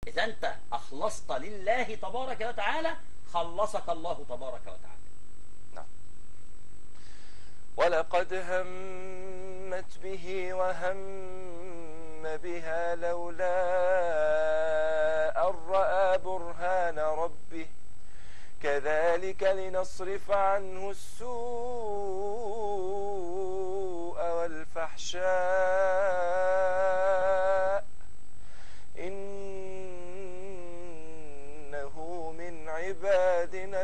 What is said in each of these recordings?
إذا أنت أخلصت لله تبارك وتعالى خلصك الله تبارك وتعالى نعم ولقد همت به وهم بها لولا أن رأى برهان ربه كذلك لنصرف عنه السوء والفحشاء إنه من عبادنا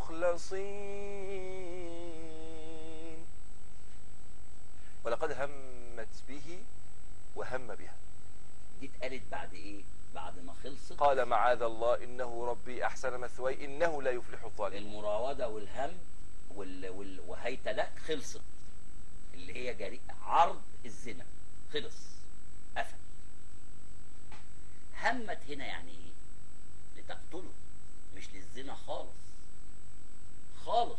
المخلصين ولقد همت به وهم بها دي اتقالت بعد إيه؟ بعد ما خلصت قال معاذ الله إنه ربي أحسن مثواي إنه لا يفلح الظالمون المراودة والهم وال... وال... وهيت لك خلصت اللي هي جري... عرض الزنا خلص قفل همت هنا يعني ايه لتقتله مش للزنا خالص خالص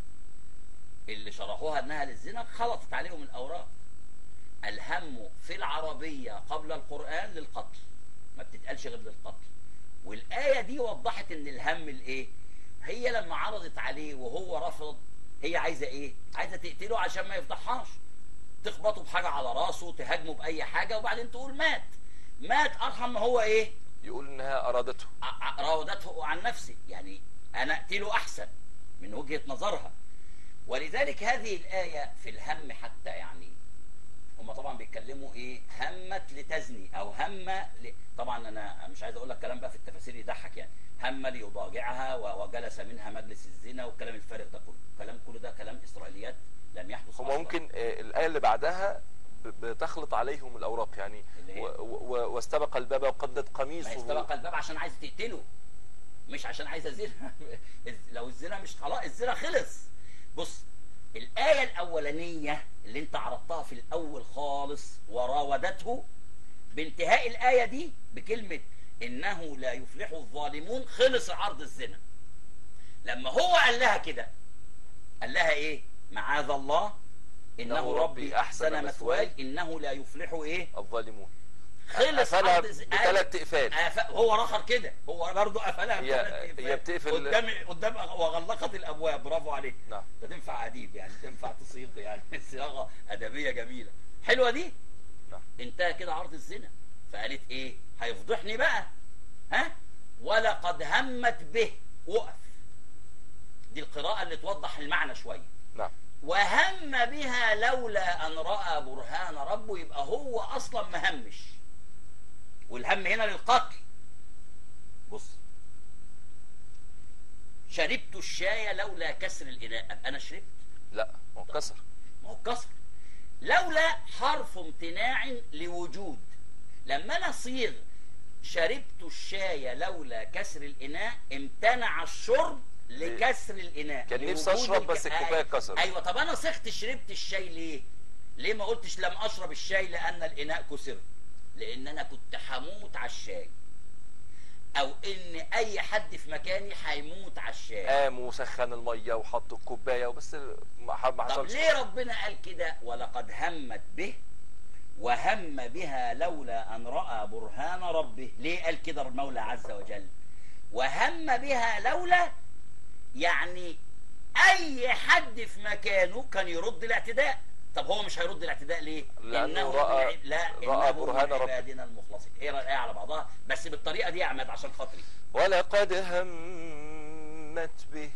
اللي شرحوها انها للزنا خلطت عليهم الاوراق الهم في العربية قبل القرآن للقتل ما بتتقالش غير للقتل والآية دي وضحت ان الهم الايه هي لما عرضت عليه وهو رفض هي عايزة ايه عايزة تقتله عشان ما يفضحهاش تخبطه بحاجة على راسه تهاجمه بأي حاجة وبعدين تقول مات مات أرحم ما هو ايه يقول إنها أرادته ع- ع- راودته عن نفسي يعني أنا أقتله أحسن من وجهة نظرها ولذلك هذه الآية في الهم حتى يعني هم طبعا بيتكلموا ايه همت لتزني او هم ل... طبعا انا مش عايز اقول لك كلام بقى في التفاسير يضحك يعني هم ليضاجعها و- وجلس منها مجلس الزنا والكلام الفارغ ده كله كلام كل ده كلام اسرائيليات لم يحدث هم أصلاً. ممكن آه، الآية اللي بعدها ب- بتخلط عليهم الأوراق يعني اللي هي؟ و- و- واستبق الباب وقدت ما هي قميصه استبق الباب عشان عايز تقتله مش عشان عايز زنا لو الزنا مش خلاص الزنا خلص بص الآية الأولانية اللي انت عرضتها في الأول خالص وراودته بانتهاء الآية دي بكلمة إنه لا يفلح الظالمون خلص عرض الزنا لما هو قال لها كده قال لها إيه معاذ الله إنه إنه ربي ربي أحسن أحسن مثواي مثواي. إنه لا يفلح إيه الظالمون خلص قفلها عرض الز- بثلاث اقفال أف- هو رخر كده هو برضه قفلها هي- بثلاث اقفال. هي بتقفل- قدام قدام وغلقت الابواب برافو عليك نعم. ده تنفع اديب يعني تنفع تصيغ يعني صياغه ادبيه جميله حلوه دي نعم. انتهى كده عرض الزنا فقالت ايه هيفضحني بقى ها ولقد همت به وقف دي القراءه اللي توضح المعنى شويه نعم وهم بها لولا ان راى برهان ربه يبقى هو اصلا مهمش والهم هنا للقتل بص شربت الشاي لولا كسر الاناء أبقى انا شربت لا هو كسر ما هو كسر لولا حرف امتناع لوجود لما انا صيغ شربت الشاي لولا كسر الاناء امتنع الشرب لكسر الاناء كان نفسي لوجود أشرب بس الك- الكوباية أيوة. اتكسرت. ايوه طب انا صيغت شربت الشاي ليه ليه ما قلتش لم اشرب الشاي لان الاناء كسر لان انا كنت هموت على الشاي او ان اي حد في مكاني هيموت على الشاي قام وسخن الميه وحط الكوبايه وبس ما ما طب حصلش ليه ربنا قال كده ولقد همت به وهم بها لولا ان راى برهان ربه ليه قال كده المولى عز وجل وهم بها لولا يعني اي حد في مكانه كان يرد الاعتداء طب هو مش هيرد الاعتداء ليه لأنه من رأى- عب- لا رأى إنه برهان من ربه. عبادنا المخلصين ايه الايه على بعضها بس بالطريقه دي يا عماد عشان خاطري ولقد همت به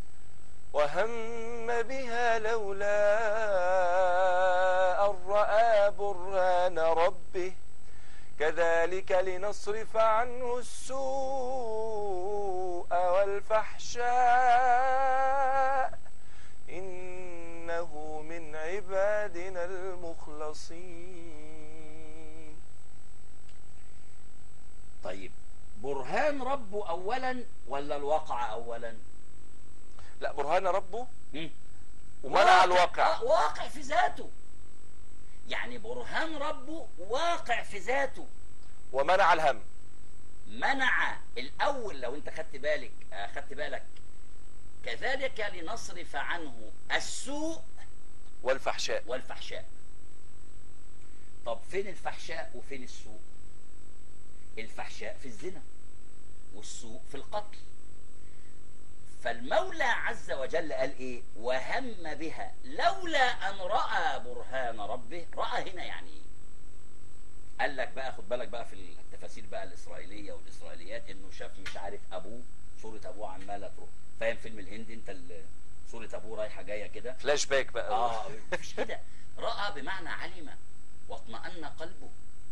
وهم بها لولا أن رأى برهان ربه كذلك لنصرف عنه السوء والفحشاء إنه من عبادنا المخلصين طيب برهان ربه اولا ولا الواقع اولا لا برهان ربه مم. ومنع واقع- الواقع آه، واقع في ذاته يعني برهان ربه واقع في ذاته ومنع الهم منع الاول لو انت خدت بالك آه، خدت بالك كذلك لنصرف عنه السوء والفحشاء والفحشاء طب فين الفحشاء وفين السوء الفحشاء في الزنا والسوء في القتل فالمولى عز وجل قال ايه وهم بها لولا ان راى برهان ربه راى هنا يعني ايه قال لك بقى خد بالك بقى في التفاسير بقى الاسرائيليه والاسرائيليات انه شاف مش عارف ابوه صوره ابوه عماله تروح فاهم فيلم الهندي انت ال- صوره ابوه رايحه جايه كده فلاش باك بقى اه مش كده راى بمعنى علم واطمأن قلبه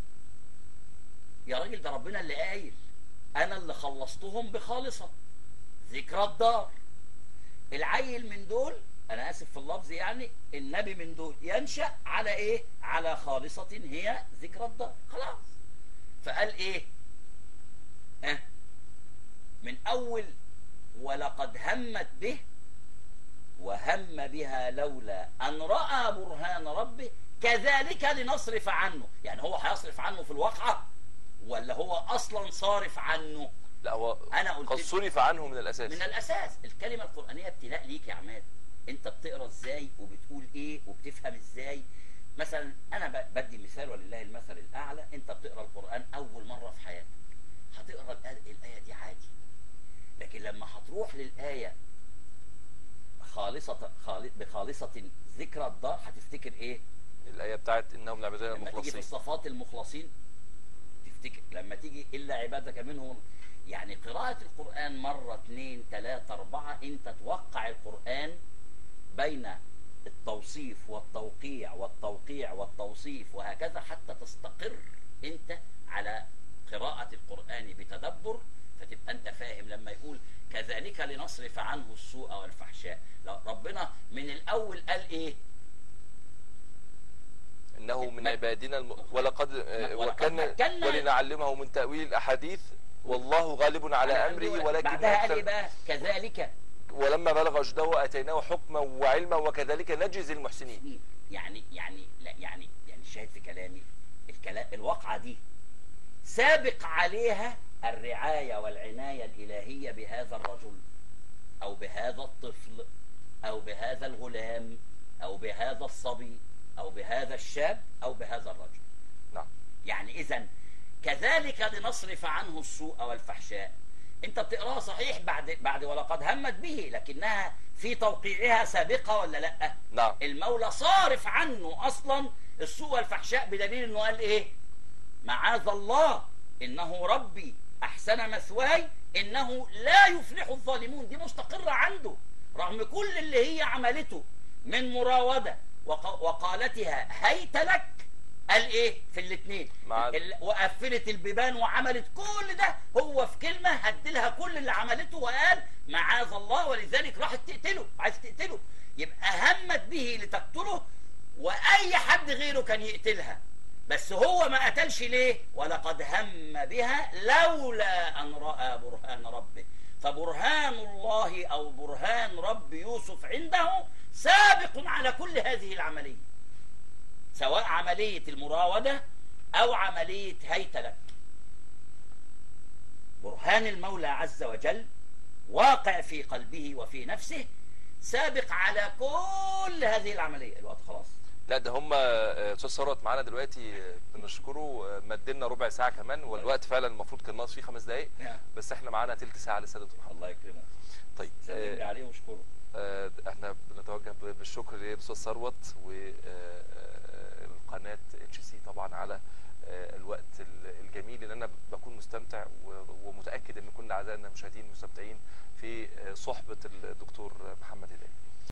يا راجل ده ربنا اللي قايل انا اللي خلصتهم بخالصه ذكرى الدار العيل من دول انا اسف في اللفظ يعني النبي من دول ينشا على ايه على خالصه هي ذكرى الدار خلاص فقال ايه اه من اول ولقد همت به وهم بها لولا ان راى برهان ربه كذلك لنصرف عنه يعني هو هيصرف عنه في الواقعه ولا هو اصلا صارف عنه لا هو أنا قلت قد لك- صرف عنه من الاساس من الاساس الكلمه القرانيه ابتلاء ليك يا عماد انت بتقرا ازاي وبتقول ايه وبتفهم ازاي مثلا انا ب- بدي مثال ولله المثل الاعلى انت بتقرا القران اول مره في حياتك هتقرا الآية- الايه دي عادي لكن لما هتروح للايه خالصه خال- بخالصه ذكرى الدار هتفتكر ايه الايه بتاعت انهم العبادين لما تيجي في المخلصين الصفات المخلصين تفتكر لما تيجي الا عبادك منهم يعني قراءة القرآن مرة اثنين ثلاثة أربعة أنت توقع القرآن بين التوصيف والتوقيع والتوقيع والتوصيف وهكذا حتى تستقر أنت على قراءة القرآن بتدبر فتبقى أنت فاهم لما يقول كذلك لنصرف عنه السوء والفحشاء لو ربنا من الأول قال إيه انه من ما- عبادنا الم... ولقد آه، ولقد وكان مكنا- ولنعلمه من تاويل الاحاديث والله غالب على امره ولكن بعدها قال أكثر- إيه بقى كذلك ولما بلغ اشده اتيناه حكما وعلما وكذلك نجزي المحسنين سنين يعني يعني لا يعني يعني الشاهد في كلامي الكلام الواقعة دي سابق عليها الرعاية والعناية الإلهية بهذا الرجل أو بهذا الطفل أو بهذا الغلام أو بهذا الصبي أو بهذا الشاب أو بهذا الرجل نعم يعني إذا كذلك لنصرف عنه السوء والفحشاء أنت بتقراها صحيح بعد بعد ولقد همت به لكنها في توقيعها سابقة ولا لأ؟ نعم المولى صارف عنه اصلا السوء والفحشاء بدليل انه قال ايه معاذ الله انه ربي احسن مثواي انه لا يفلح الظالمون دي مستقرة عنده رغم كل اللي هي عملته من مراودة وق- وقالتها هيت لك قال ايه في الاثنين مع- وقفلت البيبان وعملت كل ده هو في كلمة هدلها كل اللي عملته وقال معاذ الله ولذلك راحت تقتله عايز تقتله يبقى همت به لتقتله واي حد غيره كان يقتلها بس هو ما قتلش ليه ولقد هم بها لولا ان راى برهان ربه فبرهان الله او برهان رب يوسف عنده سابق على كل هذه العمليه سواء عمليه المراوده او عمليه هيتلك برهان المولى عز وجل واقع في قلبه وفي نفسه سابق على كل هذه العمليه الوقت خلاص لا ده هم آه، استاذ ثروت معانا دلوقتي آه، بنشكره آه، مدلنا ربع ساعه كمان والوقت فعلا المفروض كان ناقص فيه خمس دقائق نعم. بس احنا معانا تلت ساعه لسه يا دكتور محمد الله يكرمه طيب سلم لي آه، عليه واشكره آه، احنا بنتوجه ب- بالشكر للاستاذ ثروت والقناه اتش سي طبعا على آه، الوقت ال- الجميل ان انا بكون مستمتع و- ومتاكد ان كل اعزائنا المشاهدين مستمتعين في آه، صحبه الدكتور محمد هدايه